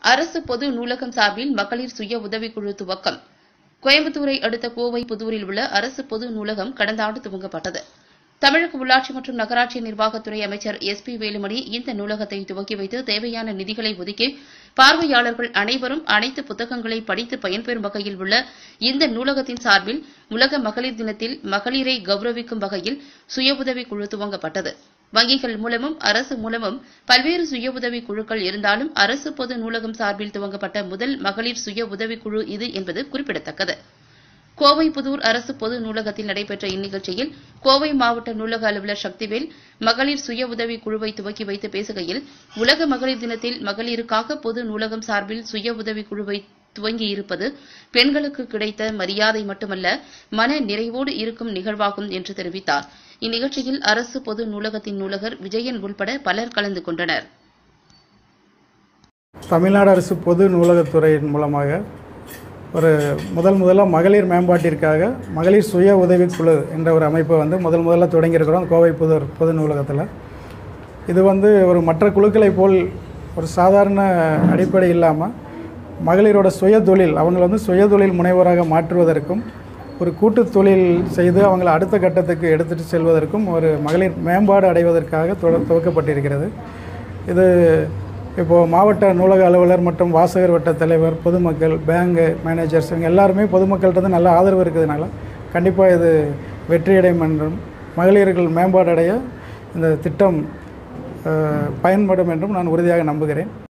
அரசு பொது நூலகம் சார்பில் மகளிர் சுய உதவிக்குழு துவக்கம் கோயம்புத்தூரை அடுத்த கோவை புதூரில் உள்ள அரசு பொது நூலகம் கடந்த ஆண்டு துவங்கப்பட்டது தமிழக உள்ளாட்சி மற்றும் நகராட்சி நிர்வாகத்துறை அமைச்சர் எஸ் பி வேலுமணி இந்த நூலகத்தை துவக்கி வைத்து தேவையான நிதிகளை ஒதுக்கி பார்வையாளர்கள் அனைவரும் அனைத்து புத்தகங்களை படித்து பயன்பெறும் வகையில் உள்ள இந்த நூலகத்தின் சார்பில் உலக மகளிர் தினத்தில் மகளிரை கௌரவிக்கும் வகையில் சுய உதவிக் குழு துவங்கப்பட்டது வங்கிகள் மூலமும் அரசு மூலமும் பல்வேறு சுய உதவி குழுக்கள் இருந்தாலும் அரசு பொது நூலகம் சார்பில் துவங்கப்பட்ட முதல் மகளிர் சுய உதவிக் குழு இது என்பது குறிப்பிடத்தக்கது கோவை புதூர் அரசு பொது நூலகத்தில் நடைபெற்ற இந்நிகழ்ச்சியில் கோவை மாவட்ட நூலக அலுவலர் சக்திவேல் மகளிர் சுய உதவி குழுவை துவக்கி வைத்து பேசுகையில் உலக மகளிர் தினத்தில் மகளிருக்காக பொது நூலகம் சார்பில் சுய உதவி குழுவை துவங்கியிருப்பது பெண்களுக்கு கிடைத்த மரியாதை மட்டுமல்ல மன நிறைவோடு இருக்கும் நிகழ்வாகும் என்று தெரிவித்தார் இந்நிகழ்ச்சியில் அரசு பொது நூலகத்தின் நூலகர் விஜயன் உள்பட பலர் கலந்து கொண்டனர் தமிழ்நாடு அரசு பொது நூலகத்துறையின் மூலமாக ஒரு முதல் முதலாக மகளிர் மேம்பாட்டிற்காக மகளிர் சுய உதவிக்குழு என்ற ஒரு அமைப்பை வந்து முதல் முதல்ல தொடங்கியிருக்கிறோம் கோவை புது பொது நூலகத்தில் இது வந்து ஒரு மற்ற குழுக்களை போல் ஒரு சாதாரண அடிப்படை இல்லாமல் மகளிரோட சுய தொழில் அவங்களை வந்து சுய தொழில் முனைவோராக மாற்றுவதற்கும் ஒரு கூட்டு தொழில் செய்து அவங்களை அடுத்த கட்டத்துக்கு எடுத்துகிட்டு செல்வதற்கும் ஒரு மகளிர் மேம்பாடு அடைவதற்காக துவ- துவக்கப்பட்டிருக்கிறது இது இப்போது மாவட்ட நூலக அலுவலர் மற்றும் வாசகர் வட்ட தலைவர் பொதுமக்கள் பேங்கு மேனேஜர்ஸ் இவங்க எல்லாருமே பொதுமக்கள்கிட்ட இருந்து நல்ல ஆதரவு இருக்கிறதுனால கண்டிப்பாக இது வெற்றியடையும் என்றும் மகளிர்கள் மேம்பாடு அடைய இந்த திட்டம் அஹ், பயன்படும் என்றும் நான் உறுதியாக நம்புகிறேன்